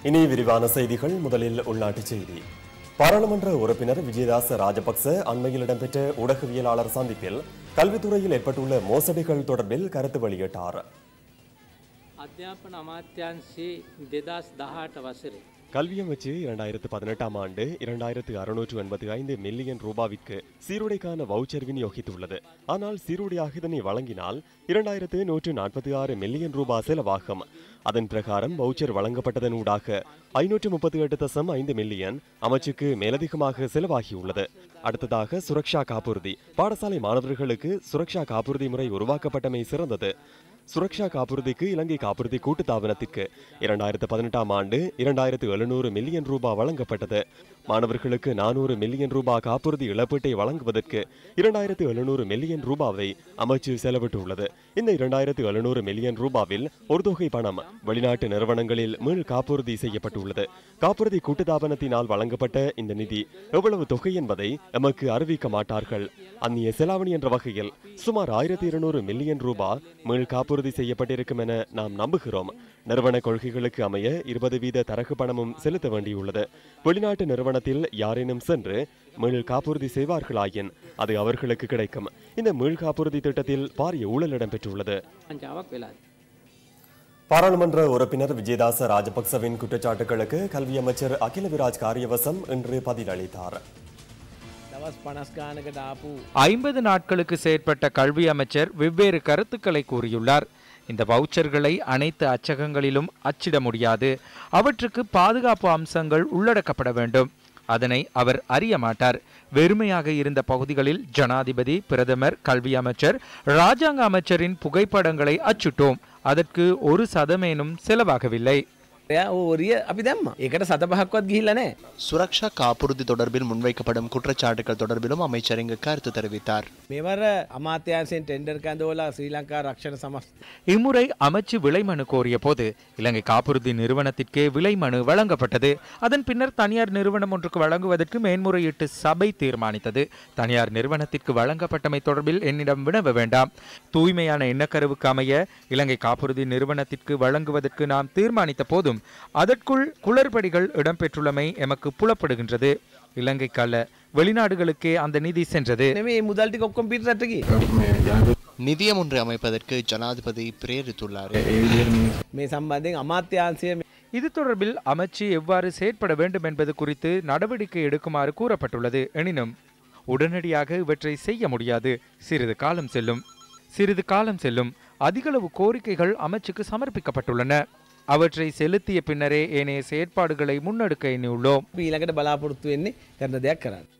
இனி விரிவான செய்திகள் முதலில் உள்நாட்டுச் செய்தி பாராளுமன்ற உறுப்பினர் விஜயதாச ராஜபக்ச அண்மையில் இடம்பெற்ற ஊடகவியலாளர் சந்திப்பில் கல்வித்துறையில் ஏற்பட்டுள்ள மோசடிகள் தொடர்பில் கருத்து வெளியிட்டார் අධ්‍යාපන අමාත්‍යන්සේ දෙදස් දහට වසරේ. கல்வி அமைச்சு இரண்டாயிரத்து பதினெட்டாம் ஆண்டு இரண்டாயிரத்து அறுநூற்று எண்பத்தி ஐந்து மில்லியன் ரூபாவிற்கு சீருடைக்கான வவுச்சர் விநியோகித்துள்ளது ஆனால் சீருடையாக இதனை வழங்கினால் இரண்டாயிரத்து நூற்று நாற்பத்தி ஆறு மில்லியன் ரூபாய் செலவாகும் அதன் பிரகாரம் வவுச்சர் வழங்கப்பட்டதன் ஊடாக ஐநூற்று முப்பத்தி எட்டு தசம் ஐந்து மில்லியன் அமைச்சுக்கு மேலதிகமாக செலவாகியுள்ளது அடுத்ததாக சுரக்ஷா காப்புறுதி பாடசாலை மாணவர்களுக்கு சுரக்ஷா காப்புறுதி முறை உருவாக்கப்பட்டமை சிறந்தது சுரக்ஷா காப்புறுதிக்கு இலங்கை காப்புறுதி கூட்டுத்தாபனத்திற்கு இரண்டாயிரத்து பதினெட்டாம் ஆண்டு இரண்டாயிரத்து எழுநூறு மில்லியன் ரூபாய் வழங்கப்பட்டது மாணவர்களுக்கு நானூறு மில்லியன் ரூபாய் காப்புறுதி இழப்பீட்டை வழங்குவதற்கு இரண்டாயிரத்து எழுநூறு மில்லியன் ரூபாவை அமைச்சு செலவிட்டுள்ளது இந்த இரண்டாயிரத்து எழுநூறு மில்லியன் ரூபாவில் ஒரு தொகை பணம் வெளிநாட்டு நிறுவனங்களில் மீள் காப்புறுதி செய்யப்பட்டுள்ளது காப்புறுதி கூட்டுத்தாபனத்தினால் வழங்கப்பட்ட இந்த நிதி எவ்வளவு தொகை என்பதை எமக்கு அறிவிக்க மாட்டார்கள் அந்நிய செலாவணி என்ற வகையில் சுமார் ஆயிரத்தி இருநூறு மில்லியன் ரூபாய் மீள் காப்புறுதி செய்யப்பட்டிருக்கும் என நாம் நம்புகிறோம் நிறுவன கொள்கைகளுக்கு அமைய இருபது வீத தரகு பணமும் செலுத்த வேண்டியுள்ளது வெளிநாட்டு நிறுவனத்தில் யாரேனும் சென்று மீள் காப்புறுதி செய்வார்களாயின் அது அவர்களுக்கு கிடைக்கும் இந்த மீள் காப்புறுதி திட்டத்தில் பாரிய ஊழல் இடம்பெற்றுள்ளது පංචාවක් වෙලා. பாராளுமன்ற உறுப்பினர் விஜயதாச ராஜபக்சவின் குற்றச்சாட்டுகளுக்கு கல்வி அமைச்சர் அகில விராஜ் காரியவசம் இன்று பதிலளித்தார் දවස් පනස් ගානකට ආපු ஐம்பது நாட்களுக்கு செயற்பட்ட கல்வி அமைச்சர் வெவ்வேறு கருத்துக்களை கூறியுள்ளார் இந்த வவுச்சர்களை அனைத்து அச்சகங்களிலும் அச்சிட முடியாது அவற்றுக்கு பாதுகாப்பு அம்சங்கள் உள்ளடக்கப்பட வேண்டும் அதனை அவர் அறிய மாட்டார் வெறுமையாக இருந்த பகுதிகளில் ஜனாதிபதி பிரதமர் கல்வி அமைச்சர் ராஜாங்க அமைச்சரின் புகைப்படங்களை அச்சிட்டோம் அதற்கு ஒரு சதமேனும் செலவாகவில்லை එයා ඕරිය අපි දැම්ම ඒකට සත පහක්වත් ගිහිල්ල නෑ சுரக்ஷா காப்புறுதி தொடர்பில் முன்வைக்கப்படும் குற்றச்சாட்டுகள் தொடர்பிலும் அமைச்சர் இங்கு கருத்து தெரிவித்தார் මෙවර අමාත්‍යන්සෙන් ටෙන්ඩර් කඳෝලා ශ්‍රී ලංකා රක්ෂණ සමස් இம்முறை அமைச்சு விலைமனு கோரிய போது இலங்கை காப்புறுதி நிறுவனத்திற்கே விலைமனு வழங்கப்பட்டது அதன் பின்னர் தனியார் நிறுவனம் ஒன்றுக்கு வழங்குவதற்கு மேன்முறையீட்டு சபை தீர்மானித்தது தனியார் நிறுவனத்திற்கு வழங்கப்பட்டமை தொடர்பில் என்னிடம் வினவ வேண்டாம் தூய்மையான எண்ணக்கருவுக்கு அமைய இலங்கை காப்புறுதி நிறுவனத்திற்கு வழங்குவதற்கு நாம் தீர்மானித்த போதும் அதற்குள் குளறுபடிகள் இடம்பெற்றுள்ளமை எமக்கு புலப்படுகின்றது இலங்கைக்கல்ல வெளிநாடுகளுக்கே அந்த நிதி சென்றது නෙවේ මුදල්ටි කොක්කොම් පිටරටකි நிதியம் ஒன்று அமைப்பதற்கு ஜனாதிபதி பிரேரித்துள்ளார் මේ සම්බන්ධයෙන් අමාත්‍යන්සය இது தொடர்பில் அமைச்சு எவ்வாறு செயற்பட வேண்டும் என்பது குறித்து நடவடிக்கை எடுக்குமாறு கூறப்பட்டுள்ளது எனினும் உடனடியாக இவற்றை செய்ய முடியாது சிறிது காலம் செல்லும் சிறிது காலம் செல்லும் அதிகளவு கோரிக்கைகள் அமைச்சுக்கு சமர்ப்பிக்கப்பட்டுள்ளன அவற்றை செலுத்திய பின்னரே ஏனைய செயற்பாடுகளை முன்னெடுக்க எண்ணியுள்ளோம் ඊළඟට බලාපොරොත්තු වෙන්නේ කරන දෙයක් කරන්න